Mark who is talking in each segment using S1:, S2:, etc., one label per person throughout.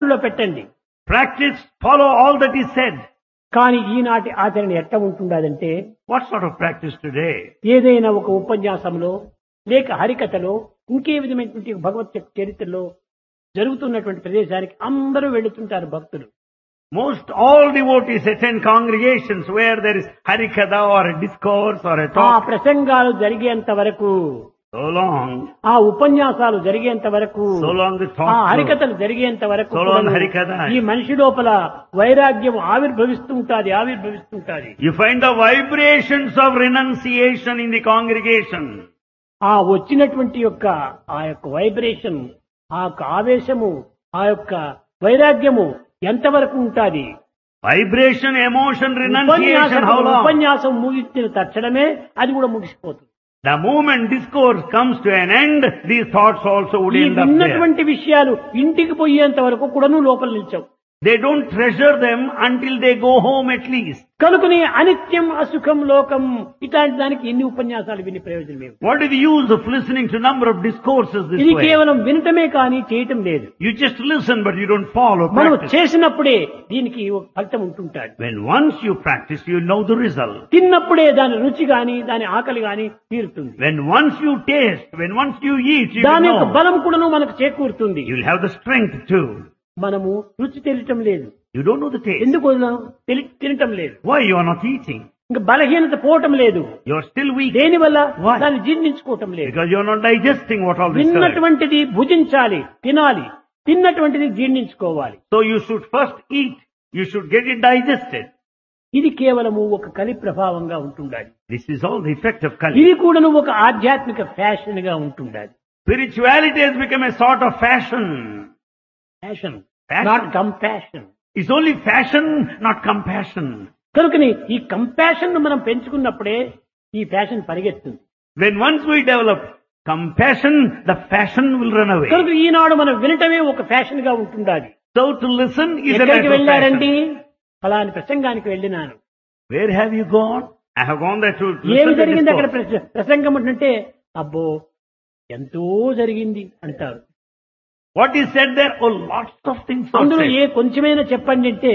S1: లో పెట్టండి
S2: Practice, follow all that is said.
S1: కానీ ఈనాటి ఆచరణ ఎట్లా ఉంటుండదంటే
S2: What sort of practice today?
S1: ఏదైనా ఒక ఉపన్యాసంలో లేక హరికథలో ఇంకే విధమైనటువంటి భగవత్ చరిత్రలో జరుగుతున్నటువంటి ప్రదేశానికి అందరూ వెళుతుంటారు భక్తులు
S2: Most all devotees attend congregations where there is harikatha or a discourse or a
S1: ఆ
S2: talk.
S1: ప్రసంగాలు జరిగేంత వరకు
S2: So long,
S1: ఆ ఉపన్యాసాలు జరిగేంత వరకు
S2: so long the
S1: ఆ
S2: talk. goes.
S1: హరికథలు జరిగేంత వరకు
S2: So long
S1: కూడాను
S2: హరికథ.
S1: ఈ మనిషి లోపల వైరాగ్యం ఆవిర్భవిస్తూ ఉంటుంది ఆవిర్భవిస్తుంటాది
S2: You find the vibrations of renunciation in the congregation.
S1: ఆ వచ్చినటువంటి యొక్క ఆ యొక్క వైబ్రేషన్ ఆ యొక్క ఆవేశము ఆ యొక్క వైరాగ్యము ఎంతవరకు ఉంటుంది
S2: Vibration, emotion, renunciation,
S1: ఉపన్యాసం
S2: how long?
S1: ఉపన్యాసం ముగించిన తక్షణమే అది కూడా ముగిసిపోతుంది
S2: The moment discourse comes to an end, these thoughts also would
S1: ఈ
S2: end up there.
S1: విన్నటువంటి విషయాలు ఇంటికి పోయేంత వరకు కూడాను లోపల నిల్చావు
S2: They don't treasure them until they go home at least.
S1: కనుకని అనిత్యం అసుఖం లోకం ఇట్లాంటి దానికి ఎన్ని ఉపన్యాసాలు విని ప్రయోజనం ఏమి
S2: What is the use of listening to number of discourses this
S1: ఇది
S2: way?
S1: కేవలం వినటమే కానీ చేయటం లేదు
S2: You just listen but you don't follow
S1: మనం
S2: practice.
S1: చేసినప్పుడే దీనికి ఒక ఫలితం ఉంటుంటాడు
S2: When once you practice, you know the result.
S1: తిన్నప్పుడే దాని రుచి గాని దాని ఆకలి గాని తీరుతుంది
S2: When once you taste, when once you eat, you will
S1: దాని యొక్క
S2: know.
S1: బలం కూడాను మనకు చేకూరుతుంది
S2: You will have the strength too.
S1: మనము రుచి తెలియటం లేదు
S2: You don't know the taste.
S1: ఎందుకు వదలం? తెలి- తినటం లేదు
S2: Why you are not eating?
S1: ఇంకా బలహీనత పోవటం లేదు
S2: You are still weak
S1: దేని వల్ల
S2: Why?
S1: దాన్ని జీర్ణించుకోవటం లేదు
S2: because you are not digesting what all this is.
S1: తిన్నటువంటిది భుజించాలి తినాలి తిన్నటువంటిది జీర్ణించుకోవాలి
S2: So you should first eat. You should get it digested.
S1: ఇది కేవలము ఒక కలి ప్రభావంగా ఉంటుండాలి
S2: This is all the effect of Kali.
S1: ఇది కూడాను ఒక ఆధ్యాత్మిక ఫ్యాషన్ గా ఉంటుండాలి
S2: Spirituality has become a sort of fashion.
S1: Fashion
S2: Fashion.
S1: Not compassion
S2: It's only fashion, not compassion.
S1: కనుకని ఈ కంపాషన్ మనం పెంచుకున్నప్పుడే ఈ ఫ్యాషన్ పరిగెత్తుంది
S2: When once we develop compassion, the fashion will run away.
S1: కనుక ఈనాడు మనం వినటమే ఒక ఫ్యాషన్ గా ఉంటుండాలి
S2: So to listen is a
S1: ఎక్కడికి
S2: matter of
S1: వెళ్ళారండి
S2: fashion.
S1: ఫలాని ప్రసంగానికి వెళ్ళినాను
S2: Where have you gone? I have gone there to
S1: ఏమి
S2: listen to
S1: జరిగింది అక్కడ
S2: discourse.
S1: ప్రస- ప్రసంగం అంటే అబ్బో ఎంతో జరిగింది అంటారు
S2: What is said there? Oh, lots of things are
S1: అందులో
S2: said.
S1: ఏ కొంచెమైనా చెప్పండి అంటే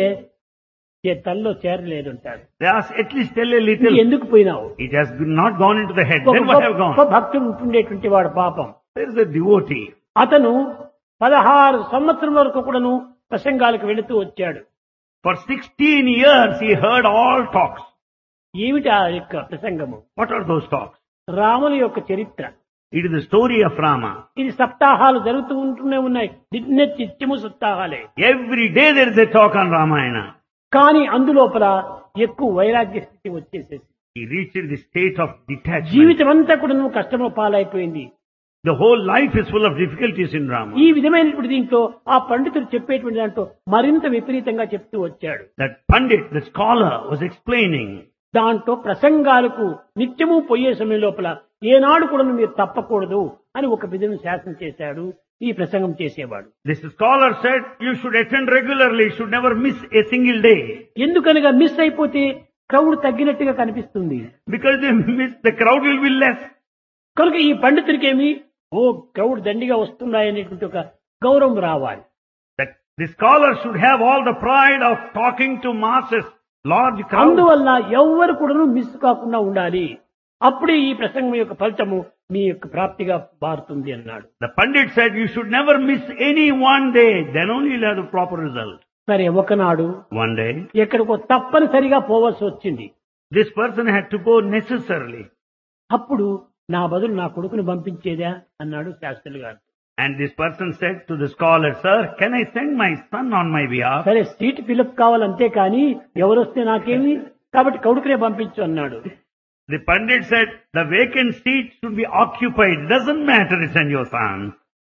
S1: ఏ తల్లో చేరలేదు అంటారు
S2: They ask, at least tell a
S1: ఇంక
S2: little.
S1: ఎందుకు పోయినావు
S2: It has not gone into the head.
S1: ఒక
S2: Then what have
S1: గొప్ప
S2: gone?
S1: భక్తుడు ఉంటుండేటువంటి వాడు పాపం
S2: There is a devotee.
S1: అతను పదహారు సంవత్సరం వరకు కూడాను ప్రసంగాలకు వెళుతూ వచ్చాడు
S2: For 16 years he heard all talks.
S1: ఏమిటి ఆ యొక్క ప్రసంగము
S2: What are those talks?
S1: రాముని యొక్క చరిత్ర
S2: It is the story of Rama.
S1: ఇది సప్తాహాలు జరుగుతూ ఉంటూనే ఉన్నాయి నిన్న నిత్యము సప్తాహాలే
S2: Every day there is a talk on Ramayana.
S1: కానీ అందులోపల ఎక్కువ వైరాగ్య స్థితి వచ్చేసేసి
S2: He reached the state of detachment.
S1: జీవితం అంతా కూడా నువ్వు కష్టము పాలైపోయింది
S2: The whole life is full of difficulties in Rama.
S1: ఈ విధమైనటువంటి దీంట్లో ఆ పండితుడు చెప్పేటువంటి దాంట్లో మరింత విపరీతంగా చెప్తూ వచ్చాడు
S2: That Pandit, the scholar, was explaining
S1: దాంట్లో ప్రసంగాలకు నిత్యము పోయే సమయం లోపల ఏనాడు కూడా మీరు తప్పకూడదు అని ఒక విధంగా శాసనం చేశాడు ఈ ప్రసంగం చేసేవాడు
S2: This scholar said you should attend regularly, should never miss a single day.
S1: ఎందుకనగా మిస్ అయిపోతే క్రౌడ్ తగ్గినట్టుగా కనిపిస్తుంది
S2: Because they miss, the crowd will be less.
S1: కనుక ఈ పండితుడికి ఏమి ఓ క్రౌడ్ దండిగా వస్తున్నాయనేటువంటి ఒక గౌరవం రావాలి
S2: That the scholar should have all the pride of talking to masses, large crowds.
S1: అందువల్ల ఎవ్వరు కూడా మిస్ కాకుండా ఉండాలి అప్పుడే ఈ ప్రసంగం యొక్క ఫలితము మీ యొక్క ప్రాప్తిగా మారుతుంది అన్నాడు
S2: The Pandit said you should never miss any one day, then only you'll have the proper result.
S1: సరే ఒకనాడు
S2: One day,
S1: ఎక్కడికో తప్పనిసరిగా పోవాల్సి వచ్చింది
S2: this person had to go necessarily.
S1: అప్పుడు నా బదులు నా కొడుకుని పంపించేదా అన్నాడు శాస్త్రులు గారు
S2: And this person said to the scholar, Sir, can I send my son on my behalf?
S1: సరే సీట్ ఫిలప్ కావాలంతే కానీ ఎవరొస్తే నాకేమి కాబట్టి కొడుకునే పంపించు అన్నాడు
S2: The Pandit said, the vacant seat should be occupied. Doesn't matter, send your son.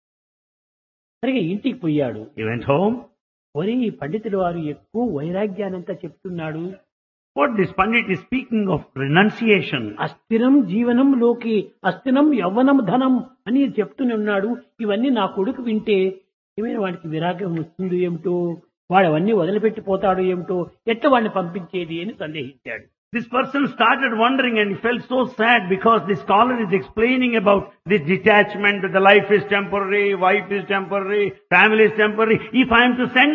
S1: సరిగా ఇంటికి పోయాడు
S2: He went home.
S1: ఒరే ఈ పండితుడు వారు ఎక్కువ వైరాగ్యానంతా చెప్తున్నాడు
S2: What this Pandit is speaking of renunciation.
S1: అస్థిరం జీవనంలోకి అస్థిరం యవ్వనం ధనం అని చెప్తూనే ఉన్నాడు ఇవన్నీ నా కొడుకు వింటే ఏమైనా వాడికి విరాగం వస్తుంది ఏమిటో వాడు అవన్నీ వదిలిపెట్టిపోతాడు ఏమిటో ఎట్లా వాడిని పంపించేది అని సందేహించాడు
S2: This person started wondering and he felt so sad because the scholar is explaining about this detachment, that the life is temporary, wife is temporary, family is temporary. If I am to send